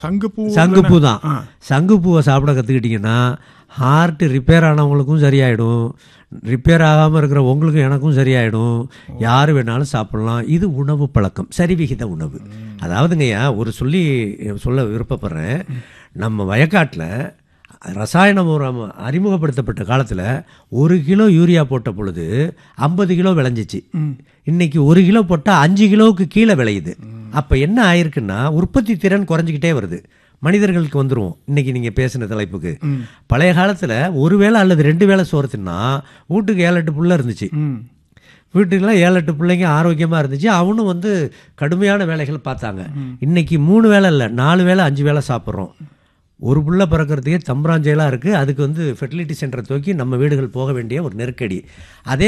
சங்குப்பூ சங்குப்பூ தான் ஆ. சங்குப்பூவை சாப்பிட கற்றுக்கிட்டிங்கன்னா ஹார்ட் ரிப்பேர் ஆனவங்களுக்கும் சரியாயிடும் ரிப்பேர் ஆகாமல் இருக்கிற உங்களுக்கும் எனக்கும் சரியாயிடும் யார் வேணாலும் சாப்பிடலாம் இது உணவு பழக்கம் சரிவிகித உணவு அதாவதுங்கய்யா ஒரு சொல்லி சொல்ல விருப்பப்படுறேன் நம்ம வயக்காட்டில் ரசாயன உரம் அறிமுகப்படுத்தப்பட்ட காலத்தில் ஒரு கிலோ யூரியா போட்ட பொழுது ஐம்பது கிலோ விளைஞ்சிச்சு இன்னைக்கு ஒரு கிலோ போட்டால் அஞ்சு கிலோவுக்கு கீழே விளையுது அப்போ என்ன ஆயிருக்குன்னா உற்பத்தி திறன் குறைஞ்சிக்கிட்டே வருது மனிதர்களுக்கு வந்துருவோம் இன்னைக்கு நீங்கள் பேசின தலைப்புக்கு பழைய காலத்தில் ஒரு வேளை அல்லது ரெண்டு வேளை சோறு தின்னா வீட்டுக்கு ஏழு எட்டு புள்ள இருந்துச்சு ம் வீட்டுக்கெல்லாம் ஏழு எட்டு பிள்ளைங்க ஆரோக்கியமாக இருந்துச்சு அவனும் வந்து கடுமையான வேலைகள் பார்த்தாங்க இன்னைக்கு மூணு வேளை இல்லை நாலு வேளை அஞ்சு வேளை சாப்பிட்றோம் ஒரு புள்ள பிறக்கிறதுக்கே தம்பராஞ்சையெல்லாம் இருக்குது அதுக்கு வந்து ஃபெர்டிலிட்டி சென்டரை தூக்கி நம்ம வீடுகள் போக வேண்டிய ஒரு நெருக்கடி அதே